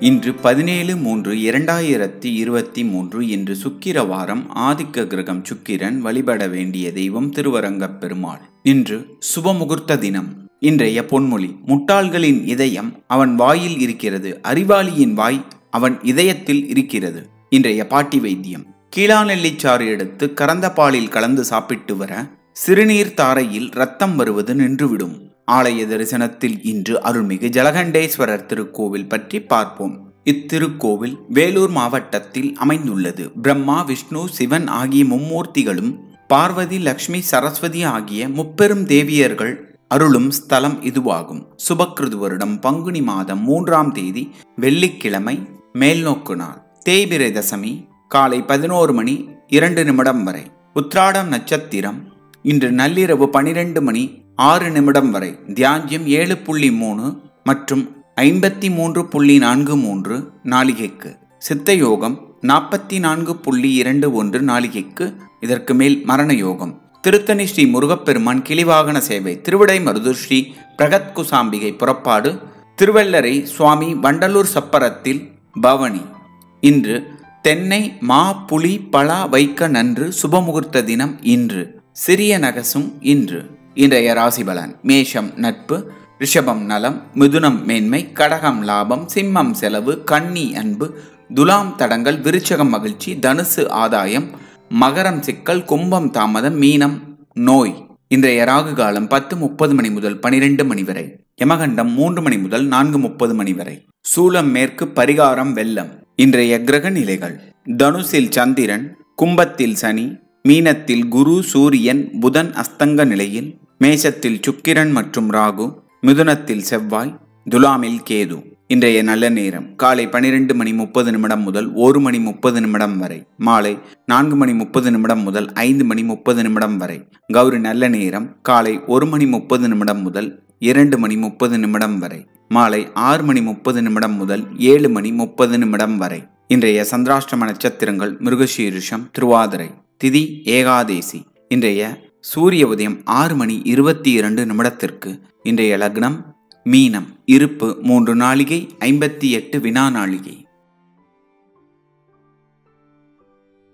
இன்று பதினேழு மூன்று இரண்டாயிரத்தி இருபத்தி மூன்று இன்று சுக்கிரவாரம் ஆதிக்க கிரகம் சுக்கிரன் வழிபட வேண்டிய தெய்வம் திருவரங்கப் பெருமாள் இன்று சுபமுகூர்த்த தினம் இன்றைய பொன்மொழி முட்டாள்களின் இதயம் அவன் வாயில் இருக்கிறது அறிவாளியின் வாய் அவன் இதயத்தில் இருக்கிறது இன்றைய பாட்டி வைத்தியம் கீழாநெல்லிச்சாறு எடுத்து கறந்த பாலில் கலந்து சாப்பிட்டு வர சிறுநீர் தாரையில் ரத்தம் வருவது நின்றுவிடும் ஆலய தரிசனத்தில் இன்று அருள்மிகு ஜலகண்டேஸ்வரர் திருக்கோவில் பற்றி பார்ப்போம் இத்திருக்கோவில் வேலூர் மாவட்டத்தில் அமைந்துள்ளது பிரம்மா விஷ்ணு சிவன் ஆகிய மும்மூர்த்திகளும் பார்வதி லக்ஷ்மி சரஸ்வதி ஆகிய முப்பெரும் தேவியர்கள் அருளும் ஸ்தலம் இதுவாகும் சுபக்கிருது வருடம் பங்குனி மாதம் மூன்றாம் தேதி வெள்ளிக்கிழமை மேல்நோக்கு நாள் தேய்பிரை தசமி காலை பதினோரு மணி இரண்டு நிமிடம் வரை உத்ராடம் நட்சத்திரம் இன்று நள்ளிரவு பனிரெண்டு மணி ஆறு நிமிடம் வரை தியாஞ்சியம் ஏழு புள்ளி மூணு மற்றும் ஐம்பத்தி மூன்று புள்ளி நான்கு மூன்று நாளிகைக்கு சித்த யோகம் நாற்பத்தி நான்கு புள்ளி இரண்டு ஒன்று நாளிகைக்கு இதற்கு மேல் மரண யோகம் திருத்தணி ஸ்ரீ முருகப்பெருமான் கிளிவாகன சேவை திருவிடை மருதூர் ஸ்ரீ பிரகத் குசாம்பிகை புறப்பாடு திருவள்ளரை சுவாமி வண்டலூர் சப்பரத்தில் பவனி இன்று தென்னை மா புலி பலா வைக்க நன்று சுபமுகூர்த்த தினம் இன்று சிறிய நகசும் இன்று இன்றைய ராசிபலன் மேஷம் நட்பு ரிஷபம் நலம் மிதுனம் மேன்மை கடகம் லாபம் சிம்மம் செலவு கன்னி அன்பு துலாம் தடங்கள் விருச்சகம் மகிழ்ச்சி தனுசு ஆதாயம் மகரம் சிக்கல் கும்பம் தாமதம் மீனம் நோய் இன்றைய ராகு காலம் பத்து முப்பது மணி முதல் பனிரெண்டு மணி வரை யமகண்டம் மூன்று மணி முதல் நான்கு முப்பது மணி வரை சூலம் மேற்கு பரிகாரம் வெள்ளம் இன்றைய கிரக நிலைகள் தனுசில் சந்திரன் கும்பத்தில் சனி மீனத்தில் குரு சூரியன் புதன் அஸ்தங்க நிலையில் மேஷத்தில் சுக்கிரன் மற்றும் ராகு மிதுனத்தில் செவ்வாய் துலாமில் கேது இன்றைய நல்ல நேரம் காலை பனிரெண்டு மணி முப்பது நிமிடம் முதல் ஒரு மணி முப்பது நிமிடம் வரை மாலை நான்கு மணி முப்பது நிமிடம் முதல் ஐந்து மணி முப்பது நிமிடம் வரை கௌரி நல்ல நேரம் காலை ஒரு மணி முப்பது நிமிடம் முதல் இரண்டு மணி முப்பது நிமிடம் வரை மாலை ஆறு மணி முப்பது நிமிடம் முதல் ஏழு மணி முப்பது நிமிடம் வரை இன்றைய சந்திராஷ்டம நட்சத்திரங்கள் மிருகசீருஷம் திருவாதிரை திதி ஏகாதேசி இன்றைய சூரிய உதயம் ஆறு மணி இருபத்தி இரண்டு நிமிடத்திற்கு இன்றைய லக்னம் மீனம் இருப்பு மூன்று நாளிகை ஐம்பத்தி எட்டு வினா நாளிகை